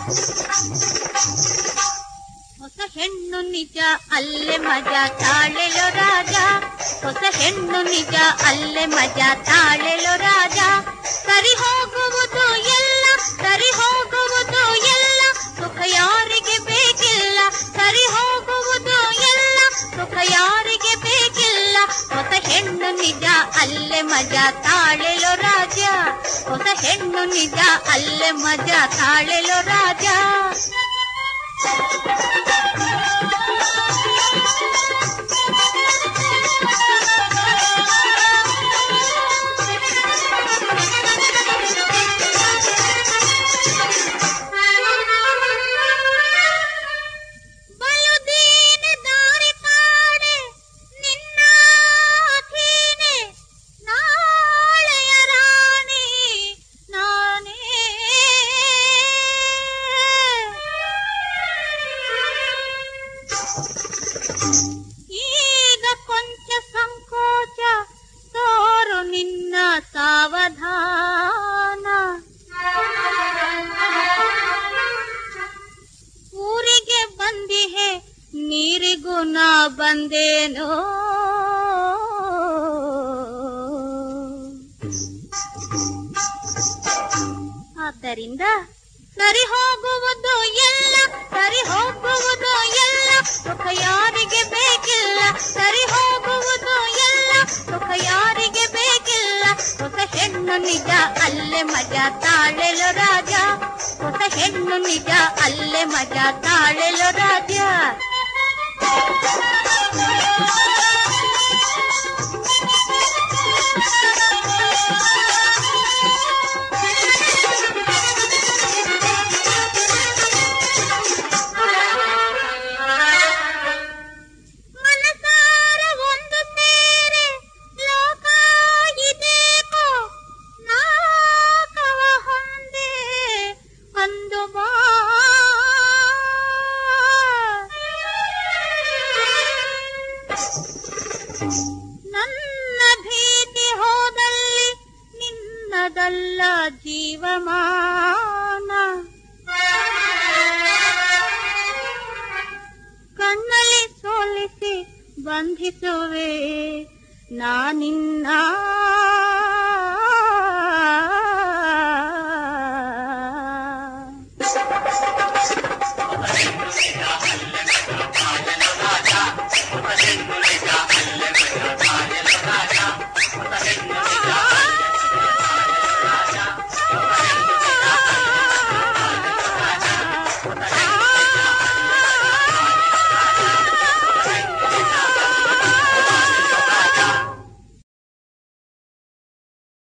ಹೊಸ ಹೆಣ್ಣು ನಿಜ ಅಲ್ಲೇ ಮಜಾ ತಾಳೆಲೋ ರಾಜ ಹೊಸ ಹೆಣ್ಣು ನಿಜ ಅಲ್ಲೇ ಮಜಾ ತಾಳೆಲೋ ರಾಜ ಸರಿ ಹೋಗುವುದು ಎಲ್ಲ ಸರಿ ಹೋಗುವುದು ಎಲ್ಲ ಸುಖ ಯಾರಿಗೆ ಬೇಕಿಲ್ಲ ಸರಿ ಹೋಗುವುದು ಎಲ್ಲ ಸುಖ ಯಾರಿಗೆ ಬೇಕಿಲ್ಲ ಹೊಸ ಹೆಣ್ಣು ನಿಜ ಅಲ್ಲೇ ಮಜಾ ತಾಳೆಲೋ ರಾಜ ಹೊಸ ಹೆಣ್ಣು ನಿಜ ಅಲ್ಲೇ ಮಜಾ ತಾಳೆಲೋ ರಾಜ ಬಲುದೀನ ದಾರಿ ಕಾಣೆ ನಿನ್ನ ಅಧೀನೆ ನಾಳೆಯ ರಾಣಿ ನಾನೇ ಈಗ ಕೊಂಚ ಸಂಕೋಚ ತೋರು ನಿನ್ನ ಸಾವಧಾನ ಊರಿಗೆ ಬಂದಿಹೆ ನೀರಿಗೂ ನಾ ಬಂದೇನೋ ಆದ್ದರಿಂದ ಸರಿ ಹೋಗುವುದು ಎಲ್ಲ ಸರಿ ಹೋಗುವುದು ಎಲ್ಲ ಸುಖ ಯಾರಿಗೆ ಬೇಕಿಲ್ಲ ಸರಿ ಹೋಗುವುದು ಎಲ್ಲ ಸುಖ ಯಾರಿಗೆ ಬೇಕಿಲ್ಲ ಹೊಸ ಹೆಣ್ಣು ನಿಜ ಅಲ್ಲೇ ಮಜಾ ತಾಳೆಲು ರಾಜ ಹೊಸ ಹೆಣ್ಣು ನಿಜ ಅಲ್ಲೇ ಮಜಾ ತಾಳೆಲು ರಾಜ ಮನಸಾರ ಒಂದು ಸೇರೆ ಲೋಕ ಇದೇಕೋ ನಾಕವ ಹೊಂದೆ ಅಂದು ಬಾ ನನ್ನ ಭೀತಿ ಹೋದಲ್ಲಿ ನಿನ್ನದಲ್ಲ ಜೀವಮಾನ ಕಣ್ಣಲ್ಲಿ ಸೋಲಿಸಿ ಬಂಧಿಸುವೆ ನಾನಿನ್ನ